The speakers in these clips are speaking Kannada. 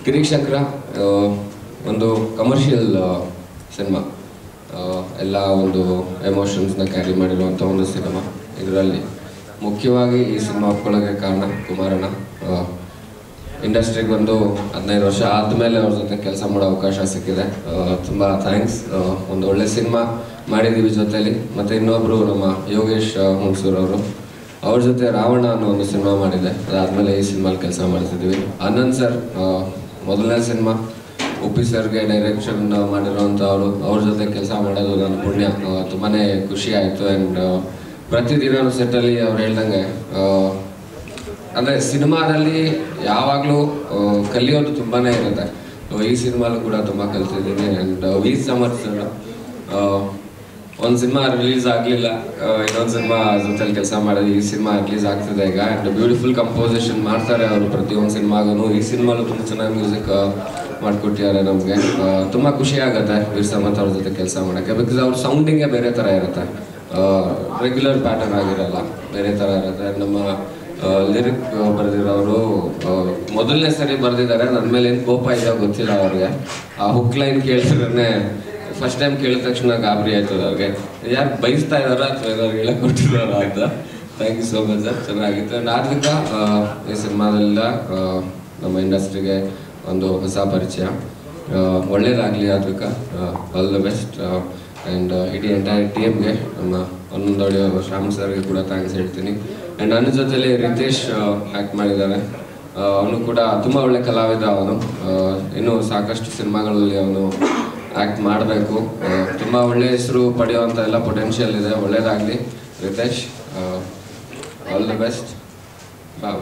ಕಿರಿಕ್ ಒಂದು ಕಮರ್ಷಿಯಲ್ ಸಿನಿಮಾ ಎಲ್ಲ ಒಂದು ಎಮೋಷನ್ಸ್ನ ಕ್ಯಾರಿ ಮಾಡಿರುವಂಥ ಒಂದು ಸಿನಿಮಾ ಇದರಲ್ಲಿ ಮುಖ್ಯವಾಗಿ ಈ ಸಿನಿಮಾ ಒಪ್ಕೊಳ್ಳೋಕ್ಕೆ ಕಾರಣ ಕುಮಾರಣ್ಣ ಇಂಡಸ್ಟ್ರಿಗೆ ಒಂದು ಹದಿನೈದು ವರ್ಷ ಆದಮೇಲೆ ಅವ್ರ ಜೊತೆ ಕೆಲಸ ಮಾಡೋ ಅವಕಾಶ ಸಿಕ್ಕಿದೆ ಆ, ತುಂಬ ಥ್ಯಾಂಕ್ಸ್ ಒಂದು ಒಳ್ಳೆ ಸಿನಿಮಾ ಮಾಡಿದ್ದೀವಿ ಜೊತೆಲಿ ಮತ್ತು ಇನ್ನೊಬ್ಬರು ನಮ್ಮ ಯೋಗೇಶ್ ಹುಣಸೂರ್ ಅವರು ಅವ್ರ ಜೊತೆ ರಾವಣ ಅನ್ನೋ ಒಂದು ಸಿನಿಮಾ ಮಾಡಿದೆ ಅದಾದಮೇಲೆ ಈ ಸಿನಿಮಾಲಿ ಕೆಲಸ ಮಾಡ್ತಿದ್ವಿ ಆನಂದ್ ಸರ್ ಮೊದಲನೇ ಸಿನಿಮಾ ಉಪ್ಪಿ ಸರ್ಗೆ ಡೈರೆಕ್ಷನ್ ಮಾಡಿರೋಂಥ ಅವರು ಅವ್ರ ಜೊತೆ ಕೆಲಸ ಮಾಡೋದು ನನ್ನ ಪುಣ್ಯ ಆ, ತುಂಬಾನೇ ಖುಷಿ ಆಯಿತು ಆ್ಯಂಡ್ ಪ್ರತಿದಿನ ಸೆಟ್ಟಲ್ಲಿ ಅವ್ರು ಹೇಳ್ದಂಗೆ ಆ, ಅಂದರೆ ಸಿನಿಮಾದಲ್ಲಿ ಯಾವಾಗಲೂ ಕಲಿಯೋದು ತುಂಬಾನೇ ಇರುತ್ತೆ So, ಈ ಸಿನಿಮಾಲು ಕೂಡ ತುಂಬ ಕಲ್ತಿದ್ದೀನಿ ಆ್ಯಂಡ್ ವಿ ಸಮರ್ ಸರ್ ಒಂದು ಸಿನಿಮಾ ರಿಲೀಸ್ ಆಗಲಿಲ್ಲ ಇನ್ನೊಂದು ಸಿನಿಮಾ ಜೊತೆಲಿ ಕೆಲಸ ಮಾಡೋದು ಈ ಸಿನಿಮಾ ರಿಲೀಸ್ ಆಗ್ತಿದೆ ಈಗ ಆ್ಯಂಡ್ ಬ್ಯೂಟಿಫುಲ್ ಕಂಪೋಸಿಷನ್ ಮಾಡ್ತಾರೆ ಅವರು ಪ್ರತಿಯೊಂದು ಸಿನಿಮಾಗೂ ಈ ಸಿನಿಮಾಲು ತುಂಬ ಚೆನ್ನಾಗಿ ಮ್ಯೂಸಿಕ್ ಮಾಡಿಕೊಟ್ಟಿದ್ದಾರೆ ನಮಗೆ ತುಂಬ ಖುಷಿ ಆಗುತ್ತೆ ವೀರ್ ಸಮಂತ್ ಅವ್ರ ಜೊತೆ ಕೆಲಸ ಮಾಡೋಕ್ಕೆ ಬಿಕಾಸ್ ಅವ್ರ ಸೌಂಡಿಂಗೇ ಬೇರೆ ಥರ ಇರುತ್ತೆ ರೆಗ್ಯುಲರ್ ಪ್ಯಾಟರ್ನ್ ಆಗಿರಲ್ಲ ಬೇರೆ ಥರ ಇರುತ್ತೆ ನಮ್ಮ ಲಿರಿಕ್ ಬರೆದಿರೋರು ಮೊದಲನೇ ಸರಿ ಬರೆದಿದ್ದಾರೆ ನನ್ನ ಮೇಲೆ ಏನು ಕೋಪ ಇದೆಯೋ ಗೊತ್ತಿಲ್ಲ ಅವ್ರಿಗೆ ಆ ಹುಕ್ ಲೈನ್ ಕೇಳ್ತಿದ್ರೆ ಫಸ್ಟ್ ಟೈಮ್ ಕೇಳಿದ ತಕ್ಷಣ ಗಾಬರಿ ಆಯ್ತದ ಅವ್ರಿಗೆ ಯಾರು ಬೈಸ್ತಾ ಇದಾರ ಅಥವಾ ಏನಾದ್ರು ಹೇಳಕ್ ಕೊಟ್ಟಿದಾರ ಅಂತ thank you so much sir ಚೆನ್ನಾಗಿತ್ತು ಆ್ಯಂಡ್ ಆದ್ವಿಕ ಆ, ಈ ಸಿನಿಮಾದಲ್ಲ ನಮ್ಮ ಇಂಡಸ್ಟ್ರಿಗೆ ಒಂದು ಹೊಸ ಪರಿಚಯ ಆ, ಒಳ್ಳೇದಾಗ್ಲಿ Advika all the best and ಇಡೀ ಎಂಟೈರ್ ಟೀಮ್ಗೆ ನಮ್ಮ ಒಂದೊಂದು ಶ್ಯಾಮ್ ಸರ್ಗೆ ಕೂಡ ಥ್ಯಾಂಕ್ಸ್ ಹೇಳ್ತೀನಿ ಆ್ಯಂಡ್ ನನ್ನ ಜೊತೆಲಿ ರಿತೇಶ್ ಆ್ಯಕ್ಟ್ ಮಾಡಿದ್ದಾರೆ ಅವನು ಕೂಡ ತುಂಬ ಒಳ್ಳೆ ಕಲಾವಿದ ಅವನು ಆ, ಇನ್ನೂ ಸಾಕಷ್ಟು ಸಿನಿಮಾಗಳಲ್ಲಿ ಅವನು ಆ್ಯಕ್ಟ್ ಮಾಡಬೇಕು ತುಂಬ ಒಳ್ಳೆ ಹೆಸರು ಪಡೆಯುವಂಥ ಎಲ್ಲ ಪೊಟೆನ್ಷಿಯಲ್ ಇದೆ ಒಳ್ಳೇದಾಗಲಿ ರಿತೇಶ್ ಆಲ್ ದ ಬೆಸ್ಟ್ ಬಾಬಾ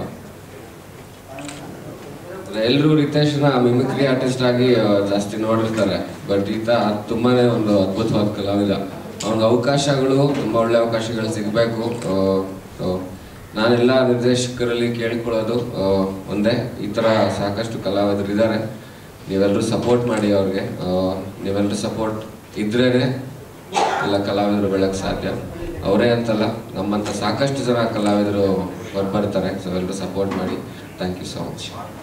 ಎಲ್ಲರೂ ರಿತೇಶ್ನ ಮಿಮಿಕ್ರಿ ಆರ್ಟಿಸ್ಟ್ ಆಗಿ ಆ, ಜಾಸ್ತಿ ನೋಡಿರ್ತಾರೆ ಬಟ್ ಈತ ತುಂಬಾನೇ ಒಂದು ಅದ್ಭುತವಾದ ಕಲಾವಿದ ಅವನಿಗೆ ಅವಕಾಶಗಳು ತುಂಬ ಒಳ್ಳೆ ಅವಕಾಶಗಳು ಸಿಗಬೇಕು ನಾನೆಲ್ಲ ನಿರ್ದೇಶಕರಲ್ಲಿ ಕೇಳ್ಕೊಳ್ಳೋದು ಆ, ಒಂದೇ ಈ ಥರ ಸಾಕಷ್ಟು ಕಲಾವಿದರು ಇದ್ದಾರೆ ನೀವೆಲ್ಲರೂ ಸಪೋರ್ಟ್ ಮಾಡಿ ಅವ್ರಿಗೆ ಆ, ನೀವೆಲ್ಲರೂ ಸಪೋರ್ಟ್ ಇದ್ರೇ ಎಲ್ಲ ಕಲಾವಿದರು ಬೆಳಕ್ಕೆ ಸಾಧ್ಯ ಅವರೇ ಅಂತಲ್ಲ ನಮ್ಮಂಥ ಸಾಕಷ್ಟು ಜನ ಕಲಾವಿದರು ಹೊರಬರ್ತಾರೆ ಸೊ ಎಲ್ಲರೂ ಸಪೋರ್ಟ್ ಮಾಡಿ ಥ್ಯಾಂಕ್ ಯು ಸೊ ಮಚ್